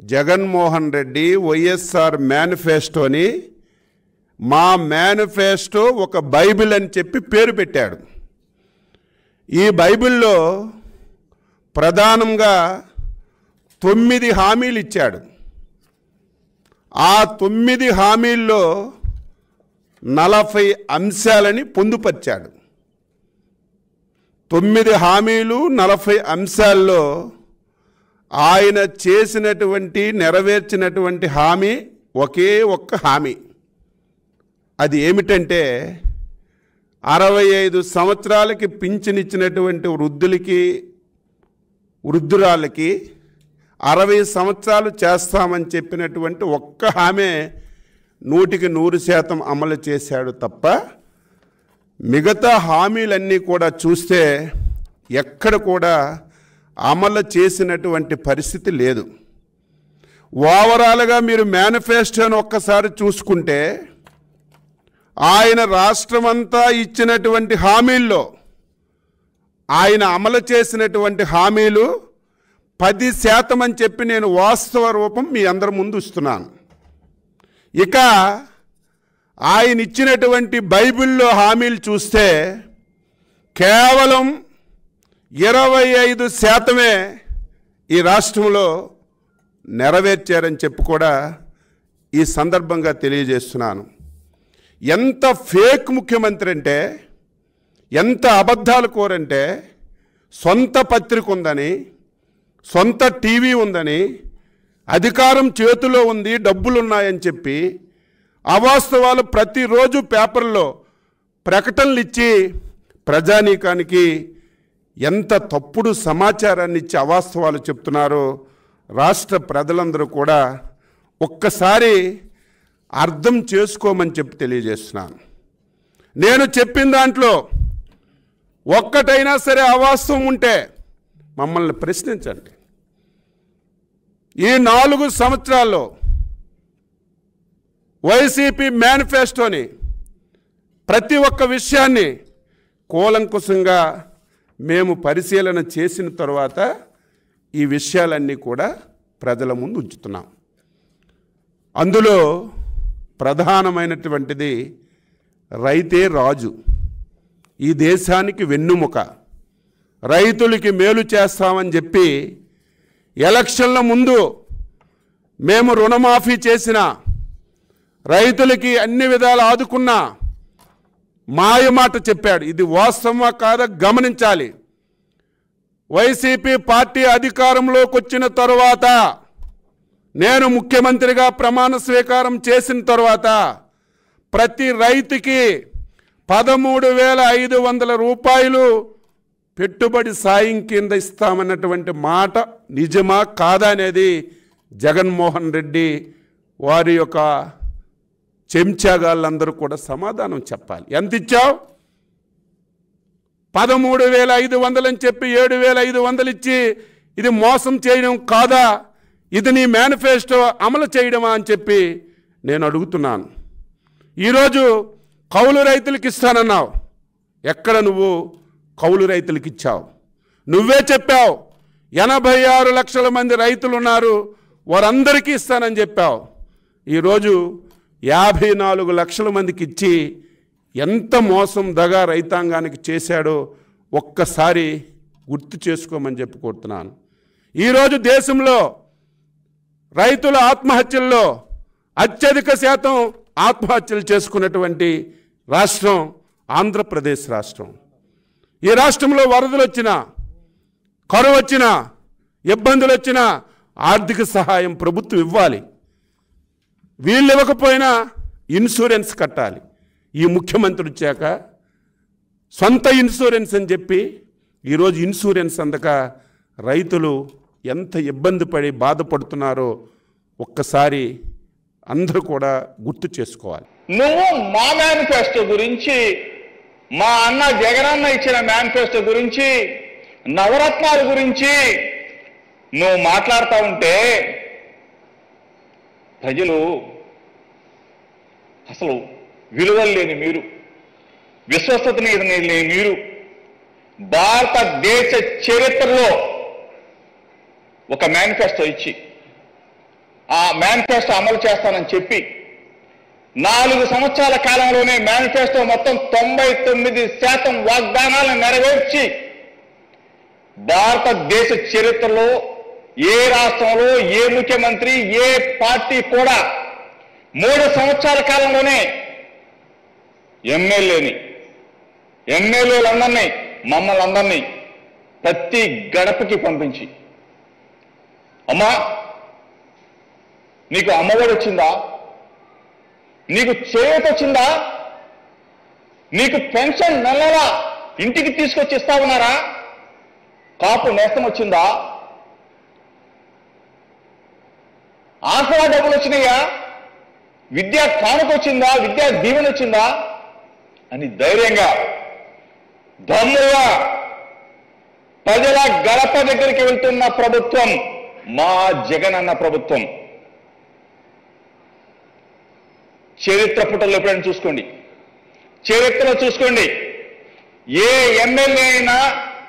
జగన్మోహన్ రెడ్డి వైఎస్ఆర్ మేనిఫెస్టోని మా మేనిఫెస్టో ఒక బైబిల్ అని చెప్పి పేరు పెట్టాడు ఈ బైబిల్లో ప్రధానంగా తొమ్మిది హామీలు ఇచ్చాడు ఆ తొమ్మిది హామీల్లో నలభై అంశాలని పొందుపరిచాడు తొమ్మిది హామీలు నలభై అంశాల్లో ఆయన చేసినటువంటి నెరవేర్చినటువంటి హామీ ఒకే ఒక్క హామీ అది ఏమిటంటే అరవై ఐదు సంవత్సరాలకి పింఛనిచ్చినటువంటి వృద్ధులకి వృద్ధురాలకి అరవై సంవత్సరాలు చేస్తామని చెప్పినటువంటి ఒక్క హామీ నూటికి నూరు శాతం అమలు చేశాడు తప్ప మిగతా హామీలన్నీ కూడా చూస్తే ఎక్కడ కూడా అమలు చేసినటువంటి పరిస్థితి లేదు ఓవరాల్గా మీరు మేనిఫెస్టోని ఒక్కసారి చూసుకుంటే ఆయన రాష్ట్రమంతా ఇచ్చినటువంటి హామీల్లో ఆయన అమలు చేసినటువంటి హామీలు పది శాతం అని చెప్పి నేను వాస్తవ రూపం మీ అందరి ముందు ఇస్తున్నాను ఇక ఆయన ఇచ్చినటువంటి బైబిల్లో హామీలు చూస్తే కేవలం ఇరవై ఐదు శాతమే ఈ రాష్ట్రంలో నెరవేర్చారని చెప్పి కూడా ఈ సందర్భంగా తెలియజేస్తున్నాను ఎంత ఫేక్ ముఖ్యమంత్రి అంటే ఎంత అబద్ధాలు కోరంటే సొంత పత్రిక ఉందని సొంత టీవీ ఉందని అధికారం చేతిలో ఉంది డబ్బులు ఉన్నాయని చెప్పి అవాస్తవాలు ప్రతిరోజు పేపర్లో ప్రకటనలు ఇచ్చి ప్రజానీకానికి ఎంత తప్పుడు సమాచారాన్ని ఇచ్చి అవాస్తవాలు చెప్తున్నారో రాష్ట్ర ప్రజలందరూ కూడా ఒక్కసారి అర్థం చేసుకోమని చెప్పి తెలియజేస్తున్నాను నేను చెప్పిన దాంట్లో ఒక్కటైనా సరే అవాస్తవం ఉంటే మమ్మల్ని ప్రశ్నించండి ఈ నాలుగు సంవత్సరాల్లో వైసీపీ మేనిఫెస్టోని ప్రతి ఒక్క విషయాన్ని కూలంకుశంగా మేము పరిశీలన చేసిన తర్వాత ఈ విషయాలన్నీ కూడా ప్రజల ముందు ఉంచుతున్నాం అందులో ప్రధానమైనటువంటిది రైతే రాజు ఈ దేశానికి వెన్నుముక రైతులకి మేలు చేస్తామని చెప్పి ఎలక్షన్ల ముందు మేము రుణమాఫీ చేసిన రైతులకి అన్ని విధాలు ఆదుకున్నా మాయమాట చెప్పాడు ఇది వాస్తవమా కాదా గమనించాలి వైసీపీ పార్టీ అధికారంలోకి వచ్చిన తరువాత నేను ముఖ్యమంత్రిగా ప్రమాణ స్వీకారం చేసిన తర్వాత ప్రతి రైతుకి పదమూడు వేల ఐదు వందల రూపాయలు పెట్టుబడి సాయం కింద ఇస్తామన్నటువంటి మాట నిజమా కాదా అనేది జగన్మోహన్ రెడ్డి వారి యొక్క చెంచాగాళ్ళందరూ కూడా సమాధానం చెప్పాలి ఎంత ఇచ్చావు పదమూడు వేల ఐదు వందలని చెప్పి ఏడు వేల ఐదు వందలు ఇచ్చి ఇది మోసం చేయడం కాదా ఇది నీ మేనిఫెస్టో అమలు చేయడమా అని చెప్పి నేను అడుగుతున్నాను ఈరోజు కౌలు రైతులకు ఇస్తానన్నావు ఎక్కడ నువ్వు కౌలు రైతులకు ఇచ్చావు నువ్వే చెప్పావు ఎనభై ఆరు లక్షల మంది రైతులు ఉన్నారు వారందరికీ ఇస్తానని చెప్పావు ఈరోజు యాభై నాలుగు లక్షల మందికి ఇచ్చి ఎంత మోసం దగా రైతాంగానికి చేశాడో ఒక్కసారి గుర్తు చేసుకోమని చెప్పి కోరుతున్నాను ఈరోజు దేశంలో రైతుల ఆత్మహత్యల్లో అత్యధిక శాతం ఆత్మహత్యలు చేసుకున్నటువంటి రాష్ట్రం ఆంధ్రప్రదేశ్ రాష్ట్రం ఈ రాష్ట్రంలో వరదలు వచ్చినా కరువు వచ్చినా ఇబ్బందులు వచ్చినా ఆర్థిక సహాయం ప్రభుత్వం ఇవ్వాలి వీళ్ళు ఇవ్వకపోయినా ఇన్సూరెన్స్ కట్టాలి ఈ ముఖ్యమంత్రి వచ్చాక సొంత ఇన్సూరెన్స్ అని చెప్పి ఈరోజు ఇన్సూరెన్స్ అందక రైతులు ఎంత ఇబ్బంది పడి బాధపడుతున్నారో ఒక్కసారి అందరూ కూడా గుర్తు చేసుకోవాలి నువ్వు మా మేనిఫెస్టో గురించి మా అన్న జగనన్న ఇచ్చిన మేనిఫెస్టో గురించి నవరత్నాల గురించి నువ్వు మాట్లాడుతూ ఉంటే ప్రజలు అసలు విలువలు లేని మీరు విశ్వసత లేని మీరు భారతదేశ చరిత్రలో ఒక మేనిఫెస్టో ఇచ్చి ఆ మేనిఫెస్టో అమలు చేస్తానని చెప్పి నాలుగు సంవత్సరాల కాలంలోనే మేనిఫెస్టో మొత్తం తొంభై తొమ్మిది శాతం వాగ్దానాలను నెరవేర్చి భారతదేశ చరిత్రలో ఏ రాష్ట్రంలో ఏ ముఖ్యమంత్రి ఏ పార్టీ కూడా మూడు సంవత్సరాల కాలంలోనే ఎమ్మెల్యేని ఎమ్మెల్యేలందరినీ మమ్మల్ని అందరినీ ప్రతి గడపకి పంపించి అమ్మా నీకు అమ్మఒడి వచ్చిందా నీకు చేయూత వచ్చిందా నీకు పెన్షన్ నెల నెలా ఇంటికి తీసుకొచ్చి ఇస్తా ఉన్నారా కాపు నేస్తం వచ్చిందా ఆసరా డబ్బులు వచ్చినాయా విద్యా కానుక వచ్చిందా విద్యా దీవెన వచ్చిందా అని ధైర్యంగా దమ్ముగా ప్రజల గడప దగ్గరికి వెళ్తున్న ప్రభుత్వం మా జగన్ అన్న ప్రభుత్వం చరిత్ర పుటల్లో ఎప్పుడైనా చూసుకోండి చరిత్రలో చూసుకోండి ఏ ఎమ్మెల్యే అయినా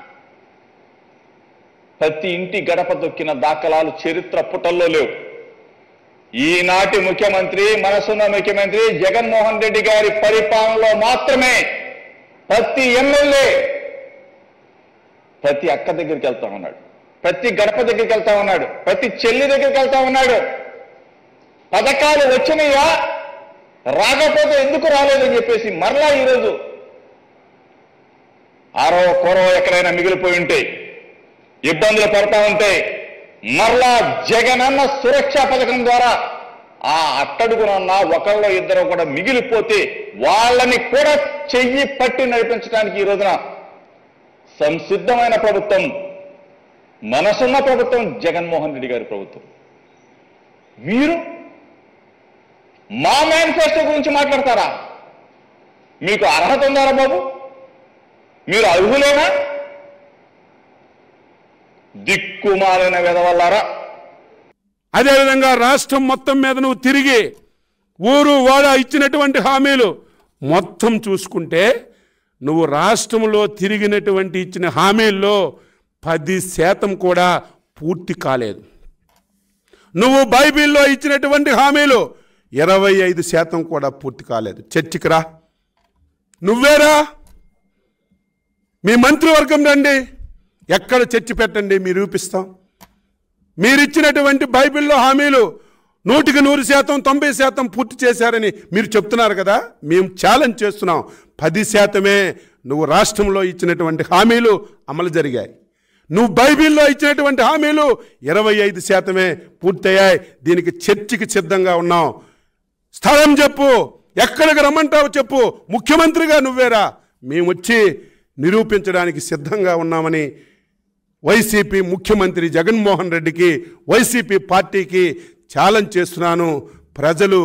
ప్రతి ఇంటి గడప దొక్కిన దాఖలాలు చరిత్ర పుటల్లో లేవు ఈనాటి ముఖ్యమంత్రి మనసున్న ముఖ్యమంత్రి జగన్మోహన్ రెడ్డి గారి పరిపాలనలో మాత్రమే ప్రతి ఎమ్మెల్యే ప్రతి అక్క దగ్గరికి వెళ్తా ఉన్నాడు ప్రతి గడప దగ్గరికి వెళ్తా ఉన్నాడు ప్రతి చెల్లి దగ్గరికి వెళ్తా ఉన్నాడు పథకాలు వచ్చినాయా రాకపోతే ఎందుకు రాలేదని చెప్పేసి మరలా ఈరోజు ఆరో కూరో ఎక్కడైనా మిగిలిపోయి ఉంటే ఇబ్బందులు పడతా ఉంటే మరలా జగనన్న సురక్ష పథకం ద్వారా ఆ అట్టడుగునన్న ఒకళ్ళో ఇద్దరు కూడా మిగిలిపోతే వాళ్ళని కూడా చెయ్యి పట్టి నడిపించడానికి ఈ రోజున సంసిద్ధమైన ప్రభుత్వం మనసున్న ప్రభుత్వం జగన్మోహన్ రెడ్డి గారి ప్రభుత్వం మీరు మా మేనిఫెస్టో గురించి మాట్లాడతారా మీకు అర్హత ఉందారా బాబు మీరు అర్హులేనా దిక్కుమాలిన వెదవల్లారా అదేవిధంగా రాష్ట్రం మొత్తం మీద నువ్వు తిరిగి ఊరు వాడ ఇచ్చినటువంటి హామీలు మొత్తం చూసుకుంటే నువ్వు రాష్ట్రంలో తిరిగినటువంటి ఇచ్చిన హామీల్లో పది శాతం కూడా పూర్తి కాలేదు నువ్వు బైబిల్లో ఇచ్చినటువంటి హామీలు ఇరవై ఐదు శాతం కూడా పూర్తి కాలేదు చర్చికి రా నువ్వేరా మీ మంత్రివర్గం రండి ఎక్కడ చర్చి పెట్టండి మీరు చూపిస్తాం మీరిచ్చినటువంటి బైబిల్లో హామీలు నూటికి నూరు శాతం తొంభై శాతం పూర్తి చేశారని మీరు చెప్తున్నారు కదా మేము ఛాలెంజ్ చేస్తున్నాం పది శాతమే నువ్వు రాష్ట్రంలో ఇచ్చినటువంటి హామీలు అమలు జరిగాయి నువ్వు బైబిల్లో ఇచ్చినటువంటి హామీలు ఇరవై ఐదు శాతమే పూర్తయ్యాయి దీనికి చర్చికి సిద్ధంగా ఉన్నాం స్థలం చెప్పు ఎక్కడికి రమ్మంటావు చెప్పు ముఖ్యమంత్రిగా నువ్వేరా మేము వచ్చి నిరూపించడానికి సిద్ధంగా ఉన్నామని వైసీపీ ముఖ్యమంత్రి జగన్మోహన్ రెడ్డికి వైసీపీ పార్టీకి ఛాలెంజ్ చేస్తున్నాను ప్రజలు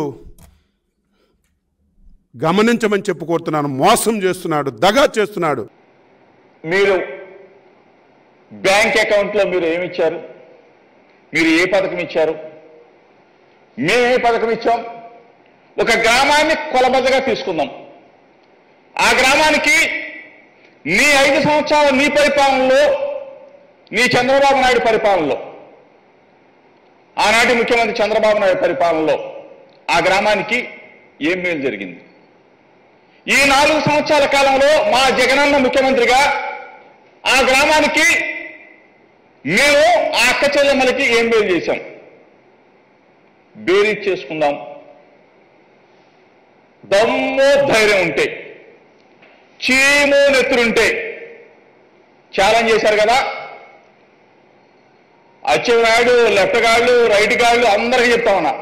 గమనించమని చెప్పు కోరుతున్నాను మోసం చేస్తున్నాడు దగా చేస్తున్నాడు మీరు బ్యాంక్ అకౌంట్లో మీరు ఏమి ఇచ్చారు మీరు ఏ పథకం ఇచ్చారు మేము ఏ పథకం ఇచ్చాం ఒక గ్రామాన్ని కొలబద్దగా తీసుకుందాం ఆ గ్రామానికి నీ ఐదు సంవత్సరాల నీ పరిపాలనలో నీ చంద్రబాబు నాయుడు పరిపాలనలో ఆనాటి ముఖ్యమంత్రి చంద్రబాబు నాయుడు పరిపాలనలో ఆ గ్రామానికి ఏం మేలు జరిగింది ఈ నాలుగు సంవత్సరాల కాలంలో మా జగనన్న ముఖ్యమంత్రిగా ఆ గ్రామానికి మేము ఆ అక్క చెల్లెమ్మలకి ఏం మేలు చేశాం బేరీ చేసుకుందాం దమ్ము ధైర్యం ఉంటే చీము నెత్తురుంటే ఛాలెంజ్ చేశారు కదా అచ్చెన్నాయుడు లెఫ్ట్ గాళ్ళు రైట్ గాళ్ళు అందరికీ చెప్తా ఉన్నా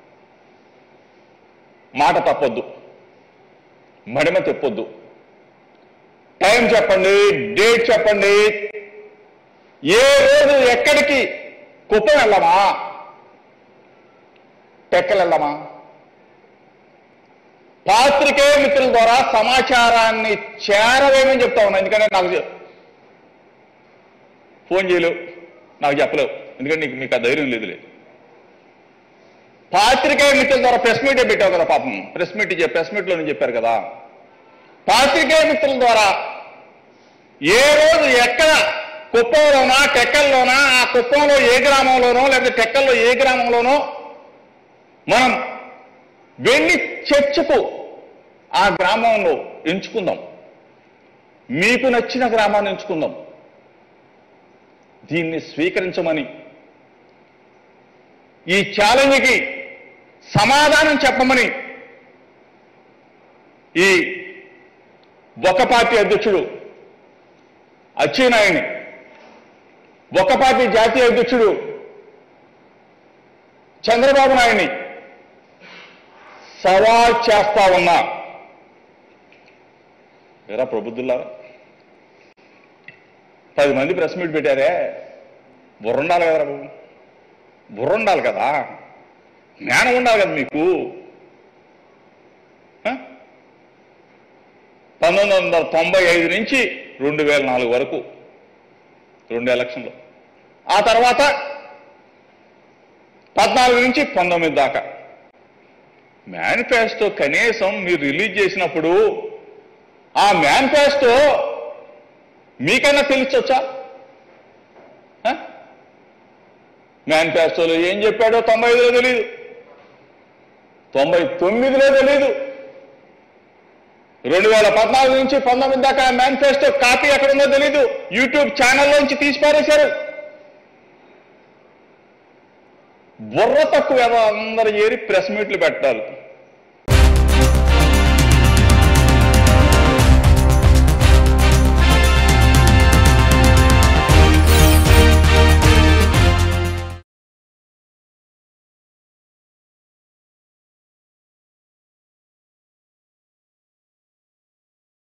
మాట తప్పొద్దు మడిమ తెప్పొద్దు టైం చెప్పండి డేట్ చెప్పండి ఏ రోజు ఎక్కడికి కుప్పం వెళ్ళమా టెక్కలు వెళ్ళమా పాత్రికేయ మిత్రుల ద్వారా సమాచారాన్ని చేరవేమని చెప్తా ఉన్నా ఎందుకంటే నాకు చె- ఫోన్ చేయలేవు నాకు చెప్పలేవు ఎందుకంటే నీకు మీకు ఆ ధైర్యం లేదు లేదు పాత్రికేయ మిత్రుల ద్వారా ప్రెస్ మీటే పెట్టావు కదా పాపం ప్రెస్ మీట్ ప్రెస్ మీట్లో నుంచి చెప్పారు కదా పాత్రికేయ మిత్రుల ద్వారా ఏ రోజు ఎక్కడ కుప్పంలోనా టెక్కల్లోనా ఆ కుప్పంలో ఏ గ్రామంలోనో లేకపోతే టెక్కల్లో ఏ గ్రామంలోనో మనం వెళ్ళి చర్చకు ఆ గ్రామంలో ఎంచుకుందాం మీకు నచ్చిన గ్రామాన్ని ఎంచుకుందాం దీన్ని స్వీకరించమని ఈ ఛాలెంజ్కి సమాధానం చెప్పమని ఈ ఒక పార్టీ అధ్యక్షుడు అచ్చెన్నాయుని ఒక పార్టీ జాతీయ అధ్యక్షుడు చంద్రబాబు నాయుడిని సవాల్ చేస్తా ఉన్నా ఎరా ప్రబుద్ధుల్లారా పది మంది ప్రెస్ మీట్ పెట్టారే బుర్ర ఉండాలి కదరా బాబు బుర్ర ఉండాలి కదా జ్ఞానం ఉండాలి కదా మీకు ఆ? పంతొమ్మిది వందల తొంభై ఐదు నుంచి రెండు వేల నాలుగు వరకు రెండు ఎలక్షన్లు ఆ తర్వాత పద్నాలుగు నుంచి పంతొమ్మిది దాకా మేనిఫెస్టో కనీసం మీరు రిలీజ్ చేసినప్పుడు ఆ మేనిఫెస్టో మీకైనా తెలిసొచ్చా మేనిఫెస్టోలో ఏం చెప్పాడో తొంభై ఐదులో తెలియదు తొంభై తొమ్మిదిలో తెలియదు రెండు వేల పద్నాలుగు నుంచి పంతొమ్మిది దాకా మేనిఫెస్టో కాపీ ఎక్కడుందో తెలీదు యూట్యూబ్ ఛానల్లోంచి తీసి పారేశారు బుర్ర తక్కువ ఏదో అందరు ఏరి ప్రెస్ మీట్లు పెట్టాలి